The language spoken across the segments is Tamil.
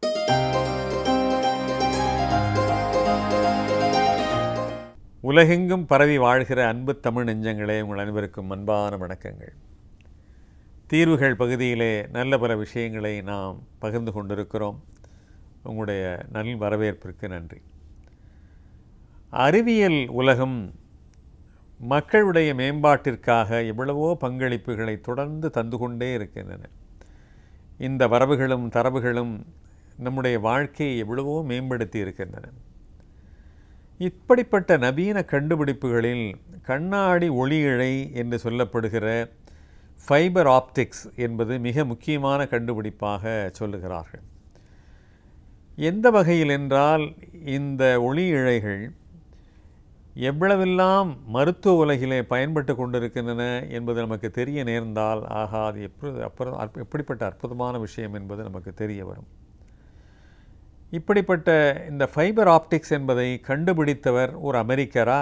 உலகெங்கும் பரவி வாழ்கிற அன்பு தமிழ் நெஞ்சங்களே உங்கள் அனைவருக்கும் அன்பான வணக்கங்கள் தீர்வுகள் பகுதியிலே நல்ல பல விஷயங்களை நாம் பகிர்ந்து கொண்டிருக்கிறோம் உங்களுடைய நல் வரவேற்பிற்கு நன்றி அறிவியல் உலகம் மக்களுடைய மேம்பாட்டிற்காக எவ்வளவோ பங்களிப்புகளை தொடர்ந்து தந்து கொண்டே இருக்கின்றன இந்த வரவுகளும் தரவுகளும் நம்முடைய வாழ்க்கையை எவ்வளவோ மேம்படுத்தி இருக்கின்றன இப்படிப்பட்ட நவீன கண்டுபிடிப்புகளில் கண்ணாடி ஒளி இழை என்று சொல்லப்படுகிற ஃபைபர் ஆப்டிக்ஸ் என்பது மிக முக்கியமான கண்டுபிடிப்பாக சொல்லுகிறார்கள் எந்த வகையில் என்றால் இந்த ஒளி இழைகள் எவ்வளவெல்லாம் மருத்துவ உலகிலே பயன்பட்டு கொண்டிருக்கின்றன என்பது நமக்கு தெரிய நேர்ந்தால் ஆகா அது எப்படி அப்புறம் எப்படிப்பட்ட அற்புதமான விஷயம் என்பது நமக்கு தெரிய வரும் இப்படிப்பட்ட இந்த ஃபைபர் ஆப்டிக்ஸ் என்பதை கண்டுபிடித்தவர் ஒரு அமெரிக்கரா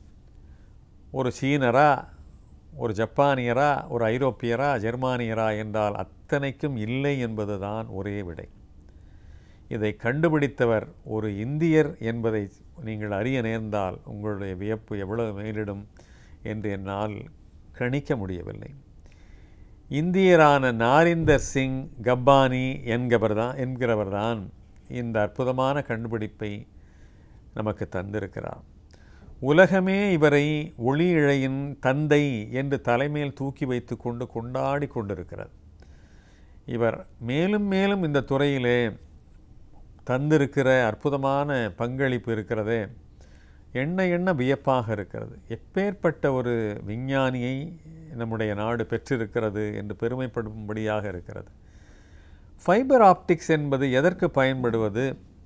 ஒரு சீனரா ஒரு ஜப்பானியரா ஒரு ஐரோப்பியரா ஜெர்மானியரா என்றால் அத்தனைக்கும் இல்லை என்பதுதான் ஒரே விடை இதை கண்டுபிடித்தவர் ஒரு இந்தியர் என்பதை நீங்கள் அறிய நேர்ந்தால் உங்களுடைய வியப்பு எவ்வளவு மேலிடும் என்று என்னால் கணிக்க முடியவில்லை இந்தியரான நாரிந்தர் சிங் கப்பானி என்கிறவர் தான் என்கிறவர் தான் இந்த அற்புதமான கண்டுபிடிப்பை நமக்கு தந்திருக்கிறார் உலகமே இவரை ஒளி இழையின் தந்தை என்று தலைமையில் தூக்கி வைத்து கொண்டு கொண்டாடி கொண்டிருக்கிறது இவர் மேலும் மேலும் இந்த துறையிலே தந்திருக்கிற அற்புதமான பங்களிப்பு இருக்கிறதே எண்ண எண்ண வியப்பாக இருக்கிறது எப்பேற்பட்ட ஒரு விஞ்ஞானியை நம்முடைய நாடு பெற்றிருக்கிறது என்று பெருமைப்படும்படியாக இருக்கிறது ஃபைபர் ஆப்டிக்ஸ் என்பது எதற்கு பயன்படுவது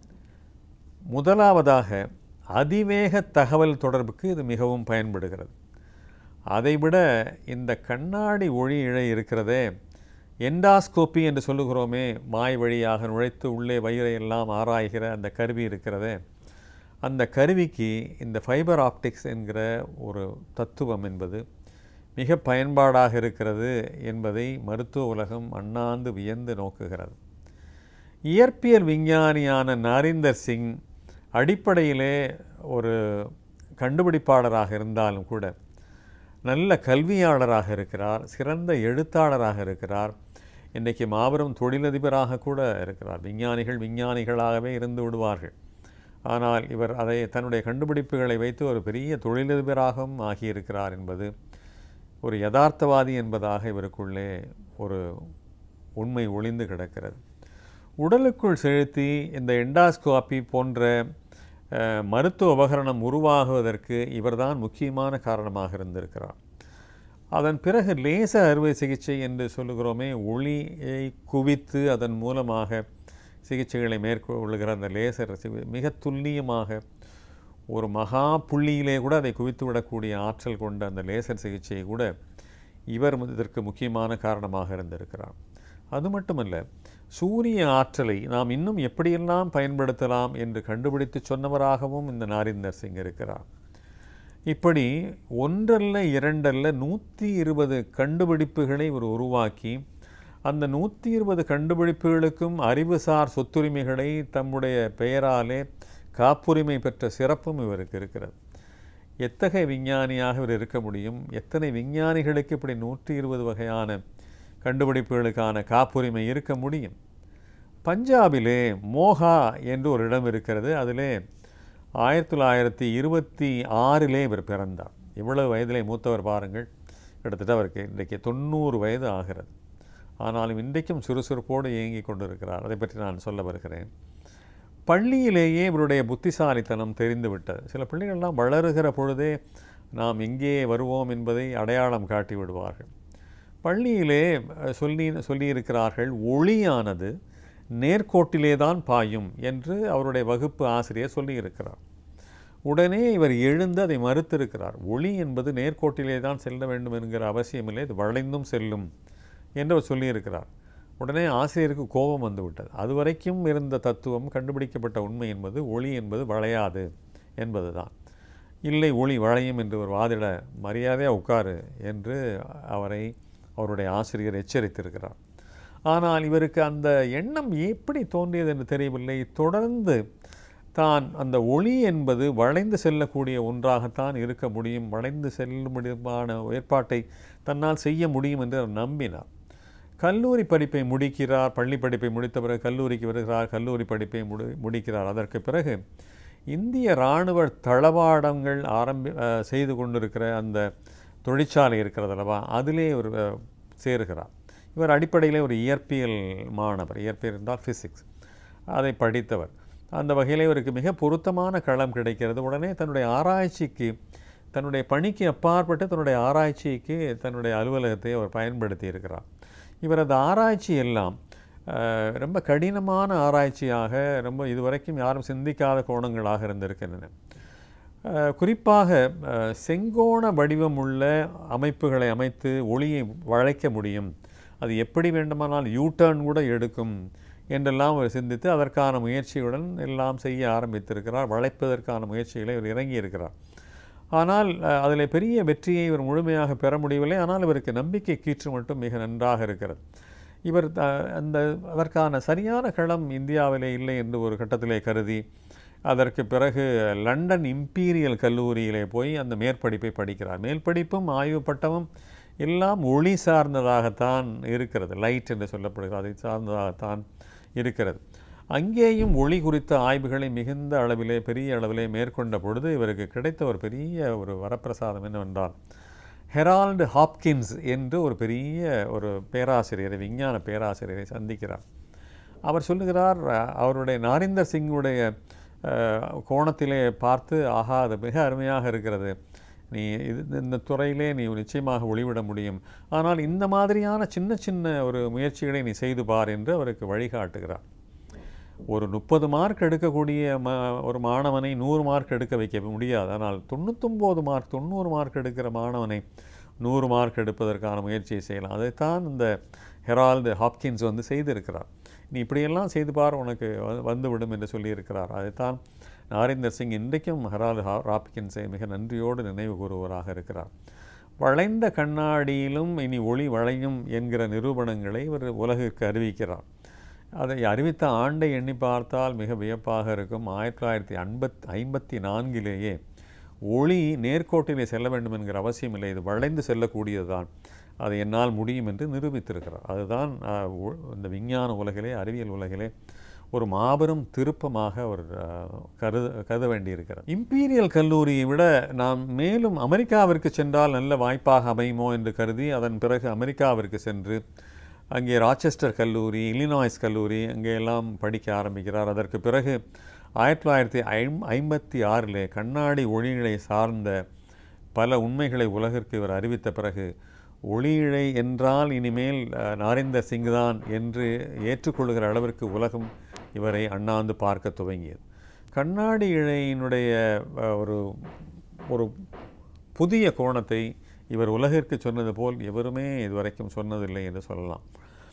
முதலாவதாக அதிவேக தகவல் தொடர்புக்கு இது மிகவும் பயன்படுகிறது அதைவிட இந்த கண்ணாடி ஒளி இழை இருக்கிறதே எண்டாஸ்கோப்பி என்று சொல்லுகிறோமே வாய் வழியாக நுழைத்து உள்ளே வயிறையெல்லாம் ஆராய்கிற அந்த கருவி இருக்கிறதே அந்த கருவிக்கு இந்த ஃபைபர் ஆப்டிக்ஸ் என்கிற ஒரு தத்துவம் என்பது மிக பயன்பாடாக இருக்கிறது என்பதை மருத்துவ உலகம் அண்ணாந்து வியந்து நோக்குகிறது இயற்பியல் விஞ்ஞானியான நரீந்தர் சிங் அடிப்படையிலே ஒரு கண்டுபிடிப்பாளராக இருந்தாலும் கூட நல்ல கல்வியாளராக இருக்கிறார் சிறந்த எழுத்தாளராக இருக்கிறார் இன்றைக்கு மாபெரும் தொழிலதிபராக கூட இருக்கிறார் விஞ்ஞானிகள் விஞ்ஞானிகளாகவே இருந்து விடுவார்கள் ஆனால் இவர் அதை தன்னுடைய கண்டுபிடிப்புகளை வைத்து ஒரு பெரிய தொழிலதிபராகவும் ஆகியிருக்கிறார் என்பது ஒரு யதார்த்தவாதி என்பதாக இவருக்குள்ளே ஒரு உண்மை ஒளிந்து கிடக்கிறது உடலுக்குள் செலுத்தி இந்த எண்டாஸ்கோபி போன்ற மருத்துவ உபகரணம் உருவாகுவதற்கு இவர்தான் முக்கியமான காரணமாக இருந்திருக்கிறார் அதன் பிறகு லேசர் அறுவை சிகிச்சை என்று சொல்லுகிறோமே ஒளியை குவித்து அதன் மூலமாக சிகிச்சைகளை மேற்கொள்ளுகிற அந்த லேசர் மிக துல்லியமாக ஒரு மகா புள்ளியிலே கூட அதை குவித்து விடக்கூடிய ஆற்றல் கொண்ட அந்த லேசர் சிகிச்சையை கூட இவர் இதற்கு முக்கியமான காரணமாக இருந்திருக்கிறார் அது மட்டுமல்ல சூரிய ஆற்றலை நாம் இன்னும் எப்படியெல்லாம் பயன்படுத்தலாம் என்று கண்டுபிடித்து சொன்னவராகவும் இந்த நாரிந்தர் சிங் இருக்கிறார் இப்படி ஒன்றல்ல இரண்டல்ல நூற்றி இருபது கண்டுபிடிப்புகளை இவர் உருவாக்கி அந்த நூற்றி இருபது கண்டுபிடிப்புகளுக்கும் அறிவுசார் சொத்துரிமைகளை தம்முடைய பெயராலே காப்புரிமை பெற்ற சிறப்பும் இவருக்கு இருக்கிறது எத்தகைய விஞ்ஞானியாக இவர் இருக்க முடியும் எத்தனை விஞ்ஞானிகளுக்கு இப்படி நூற்றி இருபது வகையான கண்டுபிடிப்புகளுக்கான காப்புரிமை இருக்க முடியும் பஞ்சாபிலே மோகா என்று ஒரு இடம் இருக்கிறது அதிலே ஆயிரத்தி தொள்ளாயிரத்தி இருபத்தி ஆறிலே இவர் பிறந்தார் இவ்வளவு வயதிலே மூத்தவர் பாருங்கள் கிட்டத்தட்ட அவருக்கு இன்றைக்கு தொண்ணூறு வயது ஆகிறது ஆனாலும் இன்றைக்கும் சுறுசுறுப்போடு இயங்கி கொண்டிருக்கிறார் அதை பற்றி நான் சொல்ல வருகிறேன் பள்ளியிலேயே இவருடைய புத்திசாலித்தனம் தெரிந்துவிட்டது சில பிள்ளைகள்லாம் வளருகிற பொழுதே நாம் எங்கே வருவோம் என்பதை அடையாளம் காட்டி விடுவார்கள் பள்ளியிலே சொல்லி சொல்லியிருக்கிறார்கள் ஒளியானது நேர்கோட்டிலே தான் பாயும் என்று அவருடைய வகுப்பு ஆசிரியர் சொல்லியிருக்கிறார் உடனே இவர் எழுந்து அதை மறுத்திருக்கிறார் ஒளி என்பது நேர்கோட்டிலே தான் செல்ல வேண்டும் என்கிற அவசியமில்லை இது வளைந்தும் செல்லும் என்று அவர் சொல்லியிருக்கிறார் உடனே ஆசிரியருக்கு கோபம் வந்துவிட்டது அதுவரைக்கும் இருந்த தத்துவம் கண்டுபிடிக்கப்பட்ட உண்மை என்பது ஒளி என்பது வளையாது என்பது தான் இல்லை ஒளி வளையும் என்று ஒரு வாதிட மரியாதையாக உட்காரு என்று அவரை அவருடைய ஆசிரியர் எச்சரித்திருக்கிறார் ஆனால் இவருக்கு அந்த எண்ணம் எப்படி தோன்றியது என்று தெரியவில்லை தொடர்ந்து தான் அந்த ஒளி என்பது வளைந்து செல்லக்கூடிய ஒன்றாகத்தான் இருக்க முடியும் வளைந்து செல்லும்படியான ஏற்பாட்டை தன்னால் செய்ய முடியும் என்று அவர் நம்பினார் கல்லூரி படிப்பை முடிக்கிறார் பள்ளி படிப்பை முடித்த பிறகு கல்லூரிக்கு வருகிறார் கல்லூரி படிப்பை முடி முடிக்கிறார் அதற்கு பிறகு இந்திய இராணுவ தளவாடங்கள் ஆரம்பி அஹ், செய்து கொண்டிருக்கிற அந்த தொழிற்சாலை இருக்கிறது அல்லவா அதிலே ஒரு அஹ், சேருகிறார் இவர் அடிப்படையிலே ஒரு இயற்பியல் மாணவர் இயற்பியல் என்றால் ஃபிசிக்ஸ் அதை படித்தவர் அந்த வகையில் இவருக்கு மிக பொருத்தமான களம் கிடைக்கிறது உடனே தன்னுடைய ஆராய்ச்சிக்கு தன்னுடைய பணிக்கு அப்பாற்பட்டு தன்னுடைய ஆராய்ச்சிக்கு தன்னுடைய அலுவலகத்தை அவர் பயன்படுத்தி இருக்கிறார் இவரது ஆராய்ச்சி எல்லாம் அஹ், ரொம்ப கடினமான ஆராய்ச்சியாக ரொம்ப இதுவரைக்கும் யாரும் சிந்திக்காத கோணங்களாக இருந்திருக்கின்றன அஹ், குறிப்பாக அஹ், செங்கோண வடிவமுள்ள அமைப்புகளை அமைத்து ஒளியை வளைக்க முடியும் அது எப்படி வேண்டுமானால் யூ டர்ன் கூட எடுக்கும் என்றெல்லாம் அவர் சிந்தித்து அதற்கான முயற்சியுடன் எல்லாம் செய்ய ஆரம்பித்திருக்கிறார் வளைப்பதற்கான முயற்சிகளை இவர் இறங்கியிருக்கிறார் ஆனால் அதில் பெரிய வெற்றியை இவர் முழுமையாக பெற முடியவில்லை ஆனால் இவருக்கு நம்பிக்கை கீற்று மட்டும் மிக நன்றாக இருக்கிறது இவர் த- அந்த அதற்கான சரியான களம் இந்தியாவிலே இல்லை என்று ஒரு கட்டத்திலே கருதி அதற்கு பிறகு லண்டன் இம்பீரியல் கல்லூரியிலே போய் அந்த மேற்படிப்பை படிக்கிறார் மேற்படிப்பும் ஆய்வு பட்டமும் எல்லாம் ஒளி சார்ந்ததாகத்தான் இருக்கிறது லைட் என்று சொல்லப்படுகிறது அதை சார்ந்ததாகத்தான் இருக்கிறது அங்கேயும் ஒளி குறித்த ஆய்வுகளை மிகுந்த அளவிலே பெரிய அளவிலே மேற்கொண்ட பொழுது இவருக்கு கிடைத்த ஒரு பெரிய ஒரு வரப்பிரசாதம் என்னவென்றால் ஹெரால்டு ஹாப்கின்ஸ் என்று ஒரு பெரிய ஒரு பேராசிரியரை விஞ்ஞான பேராசிரியரை சந்திக்கிறார் அவர் சொல்லுகிறார் அஹ், அவருடைய நாரிந்தர் சிங்குடைய அஹ், கோணத்திலே பார்த்து ஆஹா அது மிக அருமையாக இருக்கிறது நீ இது இந்த துறையிலே நீ நிச்சயமாக ஒளிவிட முடியும் ஆனால் இந்த மாதிரியான சின்ன சின்ன ஒரு முயற்சிகளை நீ செய்து பார் என்று அவருக்கு வழிகாட்டுகிறார் ஒரு முப்பது மார்க் எடுக்கக்கூடிய ம ஒரு மாணவனை நூறு மார்க் எடுக்க வைக்க முடியாது ஆனால் தொண்ணூத்தொம்பது மார்க் தொண்ணூறு மார்க் எடுக்கிற மாணவனை நூறு மார்க் எடுப்பதற்கான முயற்சியை செய்யலாம் அதைத்தான் இந்த ஹெரால்டு ஹாப்கின்ஸ் வந்து செய்திருக்கிறார் நீ இப்படியெல்லாம் செய்து பார் உனக்கு வ- வந்துவிடும் என்று சொல்லியிருக்கிறார் அதைத்தான் நாரேந்தர் சிங் இன்றைக்கும் ஹெரால்டு ஹா- ஹாப்கின்ஸை மிக நன்றியோடு நினைவு கூறுவராக இருக்கிறார் வளைந்த கண்ணாடியிலும் இனி ஒளி வளையும் என்கிற நிரூபணங்களை இவர் உலகிற்கு அறிவிக்கிறார் அதை அறிவித்த ஆண்டை எண்ணி பார்த்தால் மிக வியப்பாக இருக்கும் ஆயிரத்தி தொள்ளாயிரத்தி ஐம்பத் ஐம்பத்தி நான்கிலேயே ஒளி நேர்கோட்டிலே செல்ல வேண்டும் என்கிற அவசியம் இல்லை இது வளைந்து செல்லக்கூடியதுதான் அது என்னால் முடியும் என்று நிரூபித்திருக்கிறார் அதுதான் ஆஹ், ஒ- இந்த விஞ்ஞான உலகிலே அறிவியல் உலகிலே ஒரு மாபெரும் திருப்பமாக அவர் ஆஹ், கருத கருத வேண்டியிருக்கிறார் இம்பீரியல் கல்லூரியை விட நாம் மேலும் அமெரிக்காவிற்கு சென்றால் நல்ல வாய்ப்பாக அமையுமோ என்று கருதி அதன் பிறகு அமெரிக்காவிற்கு சென்று அங்கே ராச்செஸ்டர் கல்லூரி இல்லினாய்ஸ் கல்லூரி அங்கே எல்லாம் படிக்க ஆரம்பிக்கிறார் அதற்கு பிறகு ஆயிரத்தி தொள்ளாயிரத்தி ஐம் ஐம்பத்தி ஆறிலே கண்ணாடி ஒளிகளை சார்ந்த பல உண்மைகளை உலகிற்கு இவர் அறிவித்த பிறகு ஒளியிழை என்றால் இனிமேல் அஹ், நாரேந்தர் சிங் தான் என்று ஏற்றுக்கொள்கிற அளவிற்கு உலகம் இவரை அண்ணாந்து பார்க்க துவங்கியது கண்ணாடி இழையினுடைய அஹ், ஒரு ஒரு புதிய கோணத்தை இவர் உலகிற்கு சொன்னது போல் எவருமே இதுவரைக்கும் சொன்னதில்லை என்று சொல்லலாம்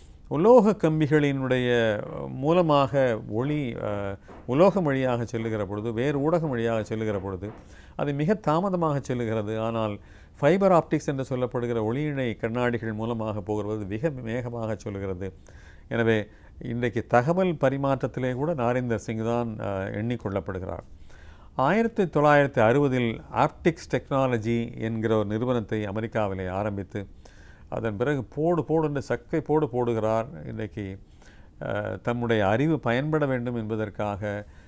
உலோக கம்பிகளினுடைய அஹ், மூலமாக ஒளி அஹ், உலோகம் வழியாக செல்லுகிற பொழுது வேறு ஊடகம் வழியாக செல்லுகிற பொழுது அது மிக தாமதமாக செல்லுகிறது ஆனால் ஃபைபர் ஆப்டிக்ஸ் என்று சொல்லப்படுகிற ஒளியிழை கண்ணாடிகள் மூலமாக போகிறது மிக வேகமாக சொல்லுகிறது எனவே இன்றைக்கு தகவல் பரிமாற்றத்திலே கூட நாரேந்தர் சிங் தான் அஹ், எண்ணிக்கொள்ளப்படுகிறார் ஆயிரத்தி தொள்ளாயிரத்தி அறுபதில் ஆப்டிக்ஸ் டெக்னாலஜி என்கிற ஒரு நிறுவனத்தை அமெரிக்காவிலே ஆரம்பித்து அதன் பிறகு போடு போடு என்று சக்கை போடு போடுகிறார் இன்றைக்கு அஹ், தம்முடைய அறிவு பயன்பட வேண்டும் என்பதற்காக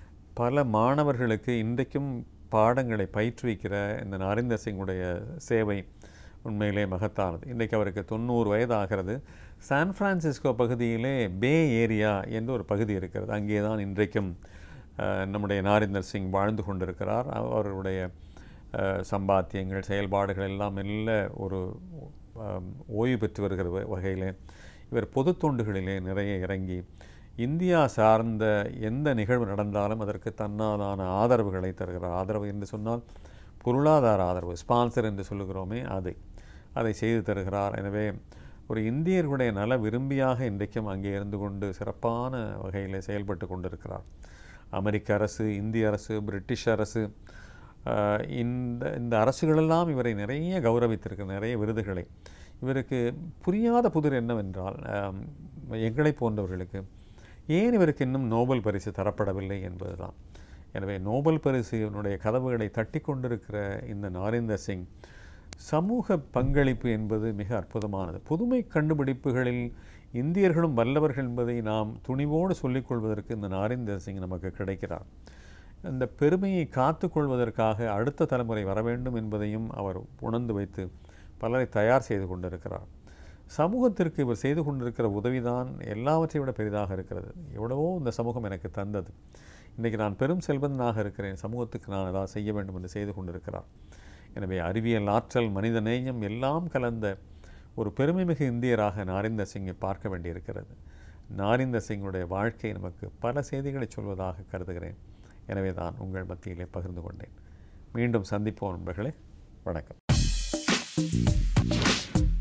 பல மாணவர்களுக்கு இன்றைக்கும் பாடங்களை பயிற்றுவிக்கிற இந்த நரேந்தர் சிங்குடைய சேவை உண்மையிலே மகத்தானது இன்றைக்கு அவருக்கு தொண்ணூறு வயதாகிறது சான் பிரான்சிஸ்கோ பகுதியிலே பே ஏரியா என்று ஒரு பகுதி இருக்கிறது அங்கே தான் இன்றைக்கும் அஹ், நம்முடைய நாரேந்தர் சிங் வாழ்ந்து கொண்டிருக்கிறார் அவருடைய அஹ், சம்பாத்தியங்கள் செயல்பாடுகள் எல்லாம் மெல்ல ஒரு அஹ், ஓய்வு பெற்று வருகிற வ- வகையிலே இவர் பொது தொண்டுகளிலே நிறைய இறங்கி இந்தியா சார்ந்த எந்த நிகழ்வு நடந்தாலும் அதற்கு தன்னாலான ஆதரவுகளை தருகிறார் ஆதரவு என்று சொன்னால் பொருளாதார ஆதரவு ஸ்பான்சர் என்று சொல்லுகிறோமே அதை அதை செய்து தருகிறார் எனவே ஒரு இந்தியர்களுடைய நல விரும்பியாக இன்றைக்கும் அங்கே இருந்து கொண்டு சிறப்பான வகையில் செயல்பட்டு கொண்டிருக்கிறார் அமெரிக்க அரசு இந்திய அரசு பிரிட்டிஷ் அரசு ஆஹ், இந்த இந்த அரசுகளெல்லாம் இவரை நிறைய கௌரவித்திருக்கு நிறைய விருதுகளை இவருக்கு புரியாத புதிர் என்னவென்றால் ஆம், எங்களை போன்றவர்களுக்கு ஏன் இவருக்கு இன்னும் நோபல் பரிசு தரப்படவில்லை என்பதுதான் எனவே நோபல் பரிசினுடைய கதவுகளை தட்டி கொண்டிருக்கிற இந்த நாரேந்தர் சிங் சமூக பங்களிப்பு என்பது மிக அற்புதமானது புதுமை கண்டுபிடிப்புகளில் இந்தியர்களும் வல்லவர்கள் என்பதை நாம் துணிவோடு சொல்லிக்கொள்வதற்கு இந்த நாரேந்தர் சிங் நமக்கு கிடைக்கிறார் இந்த பெருமையை காத்துக்கொள்வதற்காக அடுத்த தலைமுறை வர வேண்டும் என்பதையும் அவர் உணர்ந்து வைத்து பலரை தயார் செய்து கொண்டிருக்கிறார் சமூகத்திற்கு இவர் செய்து கொண்டிருக்கிற உதவிதான் எல்லாவற்றை விட பெரிதாக இருக்கிறது எவ்வளவோ இந்த சமூகம் எனக்கு தந்தது இன்றைக்கு நான் பெரும் செல்வந்தனாக இருக்கிறேன் சமூகத்துக்கு நான் ஏதாவது செய்ய வேண்டும் என்று செய்து கொண்டிருக்கிறார் எனவே அறிவியல் ஆற்றல் மனித நேயம் எல்லாம் கலந்த ஒரு பெருமைமிகு இந்தியராக நாரிந்தர் சிங்கை பார்க்க வேண்டியிருக்கிறது நாரிந்தர் சிங்குடைய வாழ்க்கை நமக்கு பல செய்திகளை சொல்வதாக கருதுகிறேன் எனவே தான் உங்கள் மத்தியிலே பகிர்ந்து கொண்டேன் மீண்டும் சந்திப்போம் நண்பர்களே வணக்கம்